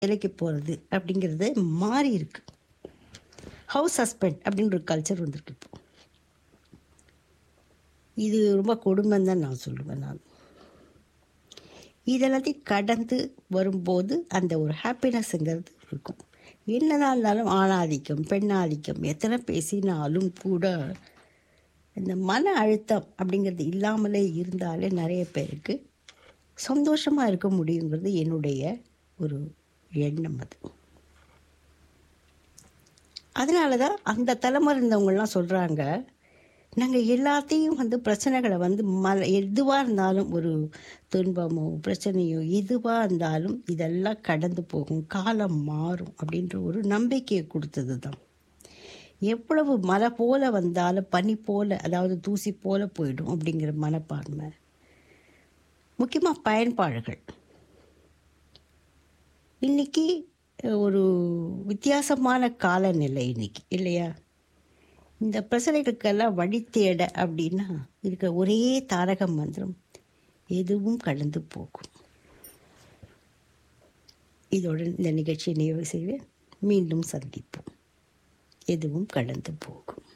வேலைக்கு போகிறது அப்படிங்கிறது மாறி இருக்கு ஹவுஸ் ஹஸ்பண்ட் அப்படின்ற ஒரு கல்ச்சர் வந்திருக்கு இப்போ இது ரொம்ப கொடுமைன்னு தான் நான் சொல்லுவேன் நான் இதெல்லாத்தையும் கடந்து வரும்போது அந்த ஒரு ஹாப்பினஸ்ங்கிறது இருக்கும் என்னதான் இருந்தாலும் ஆணாதிக்கம் பெண்ணாதிக்கம் எத்தனை பேசினாலும் கூட இந்த மன அழுத்தம் அப்படிங்கிறது இல்லாமலே இருந்தாலே நிறைய பேருக்கு சந்தோஷமாக இருக்க முடியுங்கிறது என்னுடைய ஒரு எண்ணம் அது அதனால தான் அந்த தலைமுறை இருந்தவங்கலாம் சொல்கிறாங்க நாங்கள் எல்லாத்தையும் வந்து பிரச்சனைகளை வந்து மல எதுவாக இருந்தாலும் ஒரு துன்பமோ பிரச்சனையோ எதுவாக இருந்தாலும் இதெல்லாம் கடந்து போகும் காலம் மாறும் அப்படின்ற ஒரு நம்பிக்கையை கொடுத்தது தான் எவ்வளவு மழை போல வந்தாலும் பனி போல அதாவது தூசி போல போயிடும் அப்படிங்கிற மனப்பான்மை முக்கியமாக பயன்பாடுகள் இன்னைக்கு ஒரு வித்தியாசமான காலநிலை இன்னைக்கு இல்லையா இந்த பிரச்சனைகளுக்கெல்லாம் வழி தேட அப்படின்னா இருக்க ஒரே தாரக மந்திரம் எதுவும் கடந்து போகும் இதோட இந்த நிகழ்ச்சியை நிறைவு செய்வேன் மீண்டும் சந்திப்போம் எதுவும் கடந்து போகும்